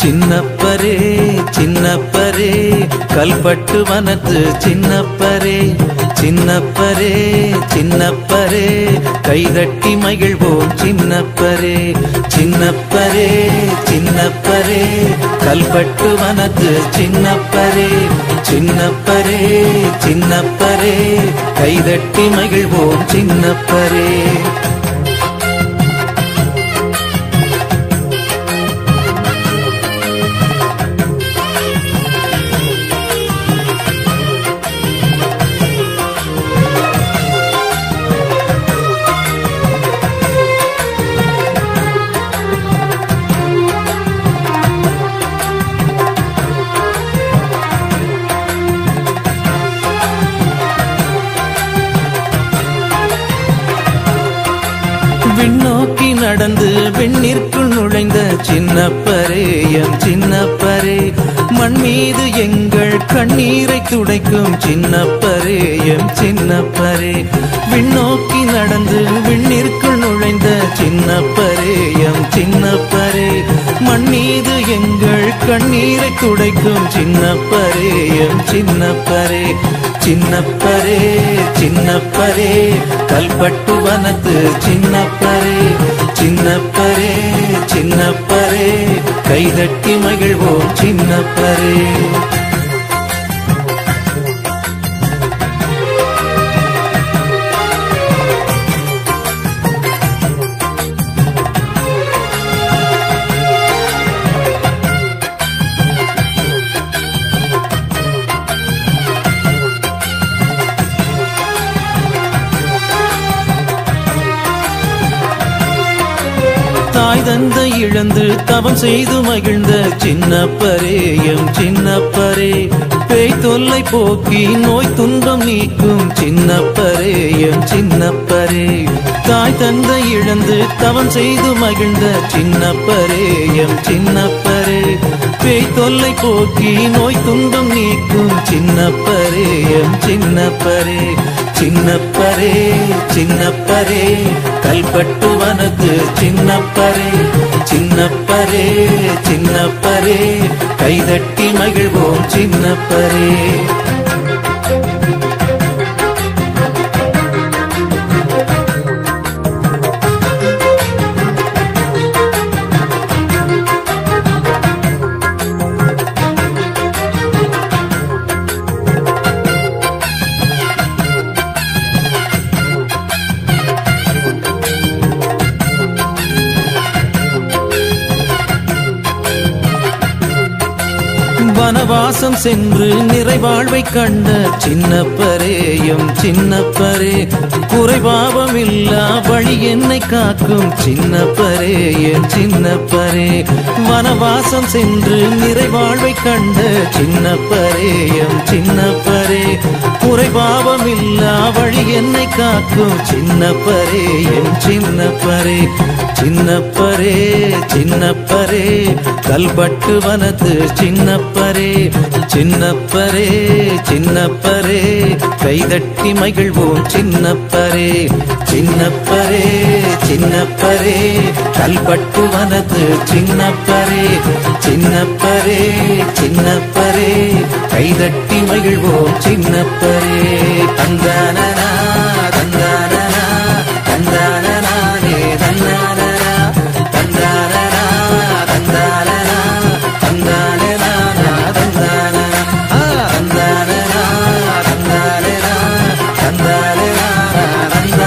சின்னப்பரே சின்னப்பரே கல்பட்டு வனத்து சின்னப்பரே சின்னப்பரே சின்னப்பரே கைதட்டி மகிழ்வோம் சின்னப்பரே சின்னப்பரே சின்னப்பரே கல்பட்டு வனத்து சின்னப்பரே சின்னப்பரே சின்னப்பரே கைதட்டி மகிழ்வோம் சின்னப்பரே விண்ணோக்கி நடந்து விண்ணிற்குள் நுழைந்த சின்னப்பரே எம் சின்னப்பரே மண் மீது எங்கள் கண்ணீரை துடைக்கும் சின்னப்பரே எம் சின்னப்பரே விண்ணோக்கி நடந்து விண்ணிற்குள் நுழைந்த சின்னப்பரே எம் சின்னப்பரே மண் மீது எங்கள் கண்ணீரை துடைக்கும் சின்னப்பரே எம் சின்னப்பரே சின்னப்பரே சின்னப்பரே கல்பட்டு வனத்து சின்னப்பரே சின்னப்பரே சின்னப்பரே கைதட்டி மகிழ்வோம் சின்னப்பரே தாய் தந்தை இழந்து தவம் செய்து மகிழ்ந்த சின்னப்பரே எம் சின்னப்பரே பேய் தொல்லை போக்கி நோய் துன்பம் நீக்கும் சின்னப்பரே எம் சின்னப்பரே தாய் தந்தை இழந்து தவம் செய்து மகிழ்ந்த சின்னப்பரே எம் சின்னப்பரே பேய் தொல்லை போக்கி நோய் துன்பம் நீக்கும் சின்னப்பரே எம் சின்னப்பரே சின்னப்பரே சின்னப்பரே கல்பட்டு வனத்து சின்னப்பரே சின்னப்பரே சின்னப்பரே கைதட்டி மகிழ்வோம் சின்னப்பரே வனவாசம் சென்று நிறைவாழ்வை கண்ட சின்னப்பரேயும் சின்னப்பரே குறைபாவம் இல்லா வழி என்னை காக்கும் சின்னப்பரேயும் சின்னப்பரே வனவாசம் சென்று நிறைவாழ்வை கண்ட சின்னப்பரேயும் சின்னப்பரே குறைபாவம் இல்லா வழி என்னை காக்கும் சின்னப்பரேயும் சின்னப்பரே சின்னப்பரே சின்னப்பரே கல்பட்டு வனத்து சின்னப்பரே சின்னப்பரே சின்னப்பரே கைதட்டி மகிழ்வோம் சின்னப்பரே சின்னப்பரே சின்னப்பரே கல்பட்டு வனத்து சின்னப்பரே சின்னப்பரே சின்னப்பரே கைதட்டி மகிழ்வோம் சின்னப்பரே தந்தானனா தந்தானனா தந்தானனானே தந்தானனா தந்தானனா தந்தானனா தந்தானனா தந்தானனா ஆ தந்தானனா தந்தானனா தந்தானனா